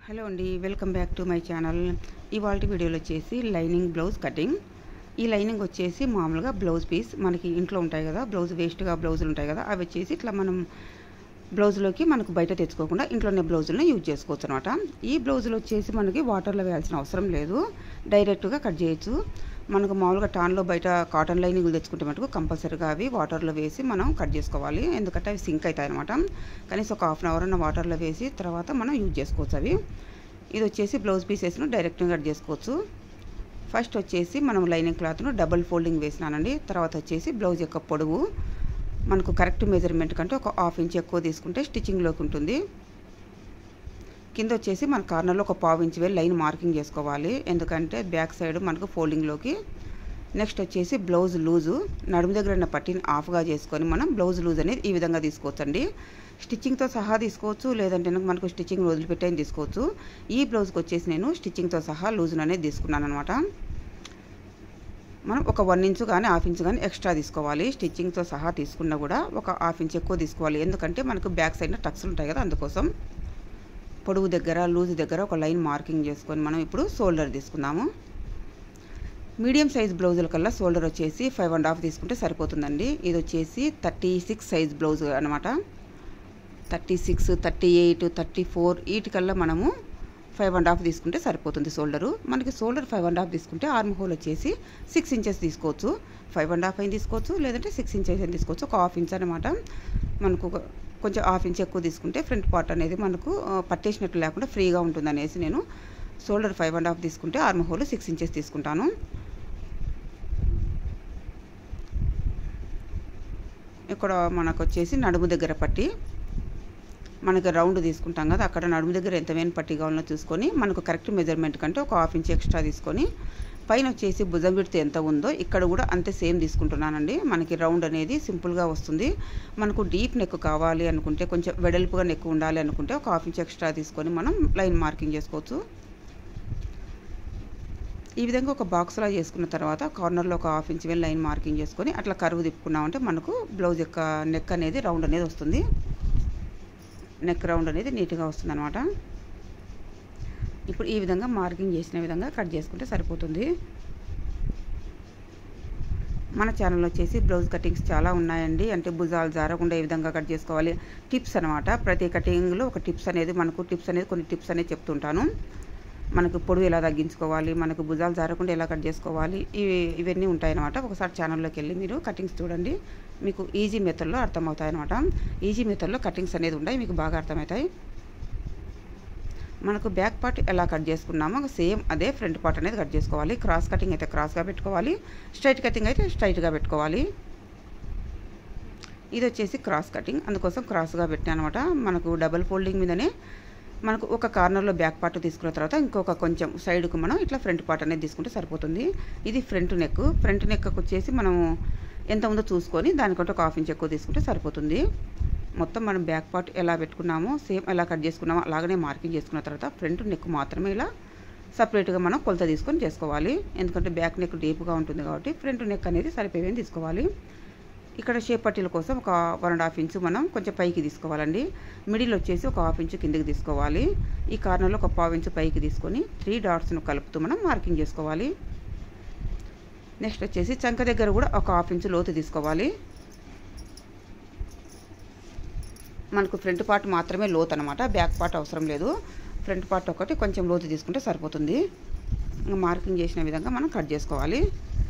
hello అండి welcome back to my channel ఇవాళ వీడియోలో వచ్చేసి లైనింగ్ బ్లౌజ్ కటింగ్ ఈ లైనింగ్ వచ్చేసి మామూలుగా బ్లౌజ్ పీస్ మనకి ఇంట్లో ఉంటాయి కదా బ్లౌజ్ వేస్ట్గా బ్లౌజులు ఉంటాయి కదా అవి వచ్చేసి ఇట్లా మనం బ్లౌజ్లోకి మనకు బయట తెచ్చుకోకుండా ఇంట్లోనే బ్లౌజులను యూజ్ చేసుకోవచ్చు అనమాట ఈ బ్లౌజులు వచ్చేసి మనకి వాటర్లో వేయాల్సిన అవసరం లేదు డైరెక్ట్గా కట్ చేయొచ్చు మనకు మామూలుగా టాన్లో బయట కాటన్ లైనింగ్లు తెచ్చుకుంటే మటుకు కంపల్సరీగా అవి వాటర్లో వేసి మనం కట్ చేసుకోవాలి ఎందుకంటే అవి సింక్ అవుతాయి అనమాట కనీసం ఒక హాఫ్ అన్ అవర్ అన్న వాటర్లో వేసి తర్వాత మనం యూజ్ చేసుకోవచ్చు అవి ఇది వచ్చేసి బ్లౌజ్ పీసెస్ను డైరెక్ట్గా కట్ చేసుకోవచ్చు ఫస్ట్ వచ్చేసి మనం లైనింగ్ క్లాత్ను డబుల్ ఫోల్డింగ్ వేసినానండి తర్వాత వచ్చేసి బ్లౌజ్ యొక్క పొడవు మనకు కరెక్ట్ మెజర్మెంట్ కంటే ఒక హాఫ్ ఇంచ్ ఎక్కువ తీసుకుంటే స్టిచ్చింగ్లోకి ఉంటుంది కింద వచ్చేసి మన కార్నర్లో ఒక పావు ఇంచ్ వేలు లైన్ మార్కింగ్ చేసుకోవాలి ఎందుకంటే బ్యాక్ సైడ్ మనకు ఫోల్డింగ్లోకి నెక్స్ట్ వచ్చేసి బ్లౌజ్ లూజు నడుము దగ్గర ఉన్న పట్టిని ఆఫ్గా చేసుకొని మనం బ్లౌజ్ లూజ్ అనేది ఈ విధంగా తీసుకోవచ్చండి స్టిచ్చింగ్తో సహా తీసుకోవచ్చు లేదంటే మనకు స్టిచ్చింగ్ వదిలిపెట్టేని తీసుకోవచ్చు ఈ బ్లౌజ్కి వచ్చేసి నేను స్టిచ్చింగ్తో సహా లూజును అనేది తీసుకున్నాను అనమాట మనం ఒక వన్ ఇంచు కానీ హాఫ్ ఇంచు కానీ ఎక్స్ట్రా తీసుకోవాలి స్టిచ్చింగ్తో సహా తీసుకున్నా కూడా ఒక హాఫ్ ఇంచ్ ఎక్కువ తీసుకోవాలి ఎందుకంటే మనకు బ్యాక్ సైడ్న టక్స్ ఉంటాయి కదా అందుకోసం పొడుగు దగ్గర లూజ్ దగ్గర ఒక లైన్ మార్కింగ్ చేసుకొని మనం ఇప్పుడు షోల్డర్ తీసుకుందాము మీడియం సైజ్ బ్లౌజుల కల్లా షోల్డర్ వచ్చేసి ఫైవ్ అండ్ హాఫ్ తీసుకుంటే సరిపోతుందండి ఇది వచ్చేసి థర్టీ సిక్స్ సైజ్ బ్లౌజ్ అనమాట thirty six thirty eight thirty four వీటికల్లా మనము ఫైవ్ అండ్ హాఫ్ తీసుకుంటే సరిపోతుంది షోల్డరు మనకి షోల్డర్ ఫైవ్ అండ్ హాఫ్ తీసుకుంటే ఆర్మ్ హోల్ వచ్చేసి సిక్స్ ఇంచెస్ తీసుకోవచ్చు ఫైవ్ అండ్ హాఫ్ అయిన తీసుకోవచ్చు లేదంటే సిక్స్ ఇంచెస్ అయిన తీసుకోవచ్చు ఒక హాఫ్ ఇంచ్ అనమాట మనకు కొంచెం హాఫ్ ఇంచ్ ఎక్కువ తీసుకుంటే ఫ్రంట్ పార్ట్ అనేది మనకు పట్టేసినట్టు లేకుండా ఫ్రీగా ఉంటుంది అనేసి నేను షోల్డర్ ఫైవ్ అండ్ హాఫ్ తీసుకుంటే ఆర్మ్ హోల్ సిక్స్ ఇంచెస్ తీసుకుంటాను ఇక్కడ మనకు వచ్చేసి నడుము దగ్గర పట్టి మనకి రౌండ్ తీసుకుంటాం కదా అక్కడ నడుము దగ్గర ఎంత మెయిన్ పట్టి కావాలో చూసుకొని మనకు కరెక్ట్ మెజర్మెంట్ కంటే ఒక హాఫ్ ఇంచ్ ఎక్స్ట్రా తీసుకొని పైన వచ్చేసి భుజం విడత ఎంత ఉందో ఇక్కడ కూడా అంతే సేమ్ తీసుకుంటున్నానండి మనకి రౌండ్ అనేది సింపుల్గా వస్తుంది మనకు డీప్ నెక్ కావాలి అనుకుంటే కొంచెం వెడల్పుగా నెక్ ఉండాలి అనుకుంటే ఒక హాఫ్ ఇంచ్ ఎక్స్ట్రా తీసుకొని మనం లైన్ మార్కింగ్ చేసుకోవచ్చు ఈ విధంగా ఒక బాక్స్లా చేసుకున్న తర్వాత కార్నర్లో ఒక హాఫ్ ఇంచ్ వేలు లైన్ మార్కింగ్ చేసుకొని అట్లా కరువు తిప్పుకున్నామంటే మనకు బ్లౌజ్ యొక్క నెక్ అనేది రౌండ్ అనేది వస్తుంది నెక్ రౌండ్ అనేది నీట్గా వస్తుంది అనమాట ఇప్పుడు ఈ విధంగా మార్కింగ్ చేసిన విధంగా కట్ చేసుకుంటే సరిపోతుంది మన ఛానల్ వచ్చేసి బ్లౌజ్ కటింగ్స్ చాలా ఉన్నాయండి అంటే భుజాలు జారకుండా ఏ విధంగా కట్ చేసుకోవాలి టిప్స్ అనమాట ప్రతి కటింగ్లో ఒక టిప్స్ అనేది మనకు టిప్స్ అనేది కొన్ని టిప్స్ అనేది చెప్తుంటాను మనకు పొడుగు ఎలా తగ్గించుకోవాలి మనకు భుజాలు జారకుండా ఎలా కట్ చేసుకోవాలి ఇవి ఇవన్నీ ఉంటాయన్నమాట ఒకసారి ఛానల్లోకి వెళ్ళి మీరు కటింగ్స్ చూడండి మీకు ఈజీ మెథడ్లో అర్థమవుతాయి అనమాట ఈజీ మెథడ్లో కటింగ్స్ అనేది ఉంటాయి మీకు బాగా అర్థమవుతాయి మనకు బ్యాక్ పార్ట్ ఎలా కట్ చేసుకున్నామో సేమ్ అదే ఫ్రంట్ పార్ట్ అనేది కట్ చేసుకోవాలి క్రాస్ కటింగ్ అయితే క్రాస్గా పెట్టుకోవాలి స్ట్రైట్ కటింగ్ అయితే స్ట్రైట్గా పెట్టుకోవాలి ఇది వచ్చేసి క్రాస్ కటింగ్ అందుకోసం క్రాస్గా పెట్టాను అనమాట మనకు డబల్ ఫోల్డింగ్ మీదనే మనకు ఒక కార్నర్లో బ్యాక్ పార్ట్ తీసుకున్న తర్వాత ఇంకొక కొంచెం సైడ్కు మనం ఇట్లా ఫ్రంట్ పార్ట్ అనేది తీసుకుంటే సరిపోతుంది ఇది ఫ్రంట్ నెక్ ఫ్రంట్ నెక్ వచ్చేసి మనం ఎంత ఉందో చూసుకొని దానికంటే ఒక హాఫ్ ఇంచ్ ఎక్కువ తీసుకుంటే సరిపోతుంది మొత్తం మనం బ్యాక్ పార్ట్ ఎలా పెట్టుకున్నామో సేమ్ ఎలా కట్ చేసుకున్నామో అలాగనే మార్కింగ్ చేసుకున్న తర్వాత ఫ్రంట్ నెక్ మాత్రమే ఇలా సపరేట్గా మనం కొలత తీసుకొని చేసుకోవాలి ఎందుకంటే బ్యాక్ నెక్ డీప్గా ఉంటుంది కాబట్టి ఫ్రంట్ నెక్ అనేది సరిపోయేది తీసుకోవాలి ఇక్కడ షేప్ పట్టీల కోసం ఒక వన్ అండ్ హాఫ్ ఇంచు మనం కొంచెం పైకి తీసుకోవాలండి మిడిల్ వచ్చేసి ఒక హాఫ్ ఇంచు కిందకి తీసుకోవాలి ఈ కార్నర్లో ఒక పావు ఇంచు పైకి తీసుకొని త్రీ డాట్స్ను కలుపుతూ మనం మార్కింగ్ చేసుకోవాలి నెక్స్ట్ వచ్చేసి చంక దగ్గర కూడా ఒక హాఫ్ ఇంచు లోతు తీసుకోవాలి మనకు ఫ్రంట్ పార్ట్ మాత్రమే లోతు అనమాట బ్యాక్ పార్ట్ అవసరం లేదు ఫ్రంట్ పార్ట్ ఒకటి కొంచెం లోతు తీసుకుంటే సరిపోతుంది మార్కింగ్ చేసిన విధంగా మనం కట్ చేసుకోవాలి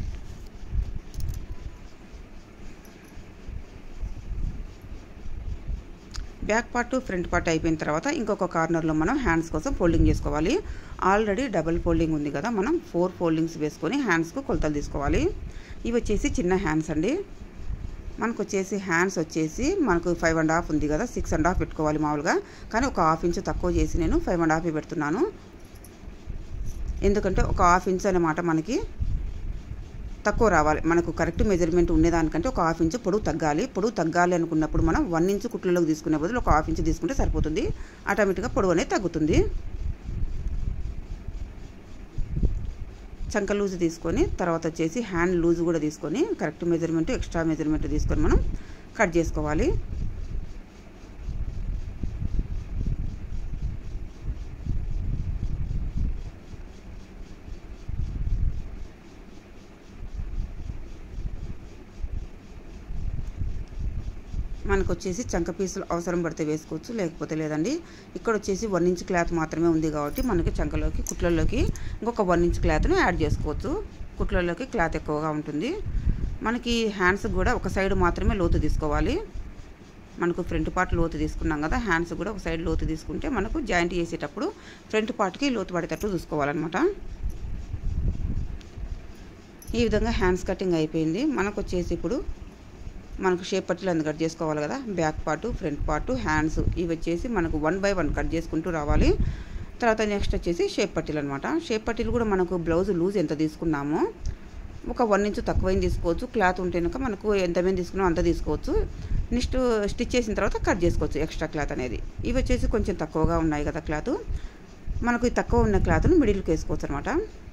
బ్యాక్ పార్ట్ ఫ్రంట్ పార్ట్ అయిపోయిన తర్వాత ఇంకొక కార్నర్లో మనం హ్యాండ్స్ కోసం ఫోల్డింగ్ చేసుకోవాలి ఆల్రెడీ డబుల్ ఫోల్డింగ్ ఉంది కదా మనం ఫోర్ ఫోల్డింగ్స్ వేసుకొని హ్యాండ్స్కు కొలతలు తీసుకోవాలి ఇవి వచ్చేసి చిన్న హ్యాండ్స్ అండి మనకు వచ్చేసి హ్యాండ్స్ వచ్చేసి మనకు ఫైవ్ అండ్ హాఫ్ ఉంది కదా సిక్స్ అండ్ హాఫ్ పెట్టుకోవాలి మామూలుగా కానీ ఒక హాఫ్ ఇంచ్ తక్కువ చేసి నేను ఫైవ్ అండ్ హాఫ్ పెడుతున్నాను ఎందుకంటే ఒక హాఫ్ ఇంచ్ అన్నమాట మనకి తక్కువ రావాలి మనకు కరెక్ట్ మెజర్మెంట్ ఉండేదానికంటే ఒక హాఫ్ ఇంచ్ పొడుగు తగ్గాలి పొడుగు తగ్గాలి అనుకున్నప్పుడు మనం వన్ ఇంచ్ కుట్లలోకి తీసుకునే బదులు ఒక హాఫ్ ఇంచ్ తీసుకుంటే సరిపోతుంది ఆటోమేటిక్గా పొడవు అనేది తగ్గుతుంది చంక లూజ్ తీసుకొని తర్వాత వచ్చేసి హ్యాండ్ లూజ్ కూడా తీసుకొని కరెక్ట్ మెజర్మెంట్ ఎక్స్ట్రా మెజర్మెంట్ తీసుకొని మనం కట్ చేసుకోవాలి మనకు వచ్చేసి చంక పీసులు అవసరం పడితే వేసుకోవచ్చు లేకపోతే లేదండి ఇక్కడ వచ్చేసి వన్ ఇంచ్ క్లాత్ మాత్రమే ఉంది కాబట్టి మనకి చంకలోకి కుట్లలోకి ఇంకొక వన్ ఇంచ్ క్లాత్ను యాడ్ చేసుకోవచ్చు కుట్లలోకి క్లాత్ ఎక్కువగా ఉంటుంది మనకి హ్యాండ్స్ కూడా ఒక సైడ్ మాత్రమే లోతు తీసుకోవాలి మనకు ఫ్రంట్ పార్ట్ లోతు తీసుకున్నాం కదా హ్యాండ్స్ కూడా ఒక సైడ్ లోతు తీసుకుంటే మనకు జాయింట్ చేసేటప్పుడు ఫ్రంట్ పార్ట్కి లోతు పడేటట్టు చూసుకోవాలన్నమాట ఈ విధంగా హ్యాండ్స్ కటింగ్ అయిపోయింది మనకు వచ్చేసి ఇప్పుడు మనకు షేప్ పట్టీలు అందు కట్ చేసుకోవాలి కదా back part front part hands ఇవి వచ్చేసి మనకు వన్ బై వన్ కట్ చేసుకుంటూ రావాలి తర్వాత నెక్స్ట్ వచ్చేసి షేప్ పట్టీలు అనమాట షేప్ పట్టీలు కూడా మనకు బ్లౌజ్ లూజ్ ఎంత తీసుకున్నామో ఒక వన్ ఇంచ్ తక్కువైన తీసుకోవచ్చు క్లాత్ ఉంటే కనుక మనకు ఎంత మీద తీసుకున్నామో అంత తీసుకోవచ్చు నెక్స్ట్ స్టిచ్ చేసిన తర్వాత కట్ చేసుకోవచ్చు ఎక్స్ట్రా క్లాత్ అనేది ఇవి వచ్చేసి కొంచెం తక్కువగా ఉన్నాయి కదా క్లాత్ మనకు ఈ తక్కువ ఉన్న క్లాత్ను మిడిల్కి వేసుకోవచ్చు అనమాట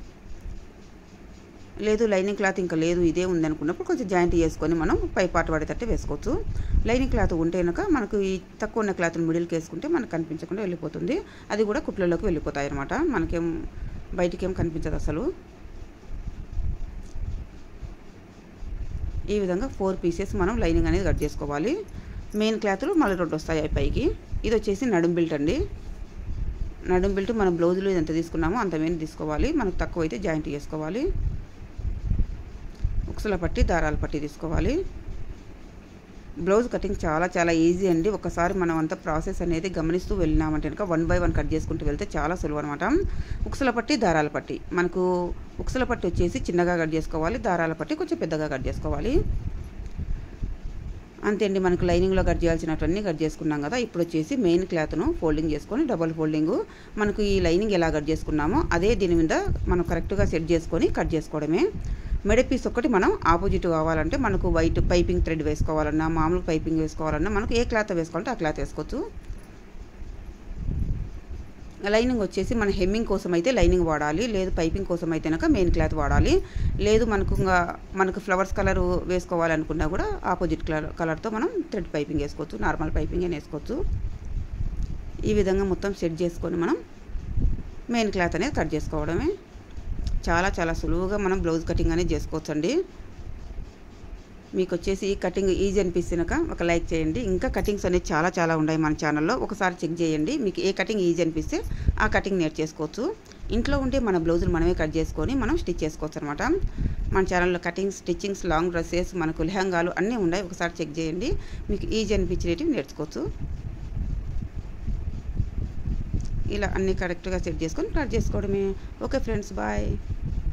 లేదు లైనింగ్ క్లాత్ ఇంకా లేదు ఇదే ఉందనుకున్నప్పుడు కొంచెం జాయింట్ చేసుకొని మనం పై పాట పడేటట్టు వేసుకోవచ్చు లైనింగ్ క్లాత్ ఉంటే కనుక మనకు ఈ తక్కువ ఉన్న క్లాత్ని మిడిల్కి వేసుకుంటే మనకు కనిపించకుండా వెళ్ళిపోతుంది అది కూడా కుట్లలోకి వెళ్ళిపోతాయి అనమాట మనకేం బయటికి ఏం కనిపించదు అసలు ఈ విధంగా ఫోర్ పీసెస్ మనం లైనింగ్ అనేది కట్ చేసుకోవాలి మెయిన్ క్లాత్లు మళ్ళీ రెండు వస్తాయి పైకి ఇది వచ్చేసి నడుం బిల్ట్ అండి నడుం బిల్ట్ మనం బ్లౌజులో ఎంత తీసుకున్నామో అంత మీద తీసుకోవాలి మనకు తక్కువ అయితే జాయింట్ చేసుకోవాలి ఉక్సుల పట్టి దారాల పట్టి తీసుకోవాలి బ్లౌజ్ కటింగ్ చాలా చాలా ఈజీ అండి ఒకసారి మనం అంత ప్రాసెస్ అనేది గమనిస్తూ వెళ్ళినామంటే కనుక వన్ బై వన్ కట్ చేసుకుంటూ వెళ్తే చాలా సులువు అనమాట ఉక్సుల పట్టి దారాల పట్టి మనకు ఉక్సుల పట్టి వచ్చేసి చిన్నగా కట్ చేసుకోవాలి దారాల పట్టి కొంచెం పెద్దగా కట్ చేసుకోవాలి అంతే అండి మనకు లైనింగ్లో కట్ చేయాల్సినవన్నీ కట్ చేసుకున్నాం కదా ఇప్పుడు వచ్చేసి మెయిన్ క్లాత్ను ఫోల్డింగ్ చేసుకొని డబల్ ఫోల్డింగ్ మనకు ఈ లైనింగ్ ఎలా కట్ చేసుకున్నామో అదే దీని మీద మనం కరెక్ట్గా సెట్ చేసుకొని కట్ చేసుకోవడమే మెడ పీస్ ఒకటి మనం ఆపోజిట్ కావాలంటే మనకు వైట్ పైపింగ్ థ్రెడ్ వేసుకోవాలన్నా మామూలు పైపింగ్ వేసుకోవాలన్నా మనకు ఏ క్లాత్ వేసుకోవాలంటే ఆ క్లాత్ వేసుకోవచ్చు లైనింగ్ వచ్చేసి మన హెమ్మింగ్ కోసం అయితే లైనింగ్ వాడాలి లేదు పైపింగ్ కోసం అయితే కనుక మెయిన్ క్లాత్ వాడాలి లేదు మనకు ఇంకా మనకు ఫ్లవర్స్ కలర్ వేసుకోవాలనుకున్నా కూడా ఆపోజిట్ కలర్ కలర్తో మనం థ్రెడ్ పైపింగ్ వేసుకోవచ్చు నార్మల్ పైపింగ్ అని వేసుకోవచ్చు ఈ విధంగా మొత్తం సెట్ చేసుకొని మనం మెయిన్ క్లాత్ అనేది కట్ చేసుకోవడమే చాలా చాలా సులువుగా మనం బ్లౌజ్ కటింగ్ అనేది చేసుకోవచ్చు అండి మీకు వచ్చేసి ఈ కటింగ్ ఈజీ అనిపిస్తున్నాక ఒక లైక్ చేయండి ఇంకా కటింగ్స్ అనేవి చాలా చాలా ఉన్నాయి మన ఛానల్లో ఒకసారి చెక్ చేయండి మీకు ఏ కటింగ్ ఈజీ అనిపిస్తే ఆ కటింగ్ నేర్చేసుకోవచ్చు ఇంట్లో ఉంటే మన బ్లౌజులు మనమే కట్ చేసుకొని మనం స్టిచ్ చేసుకోవచ్చు అనమాట మన ఛానల్లో కటింగ్స్ స్టిచ్చింగ్స్ లాంగ్ డ్రెస్సెస్ మనకు లెహంగాలు అన్నీ ఉన్నాయి ఒకసారి చెక్ చేయండి మీకు ఈజీ అనిపించేటివి నేర్చుకోవచ్చు ఇలా అన్నీ కరెక్ట్గా సెట్ చేసుకొని కట్ చేసుకోవడమే ఓకే ఫ్రెండ్స్ బాయ్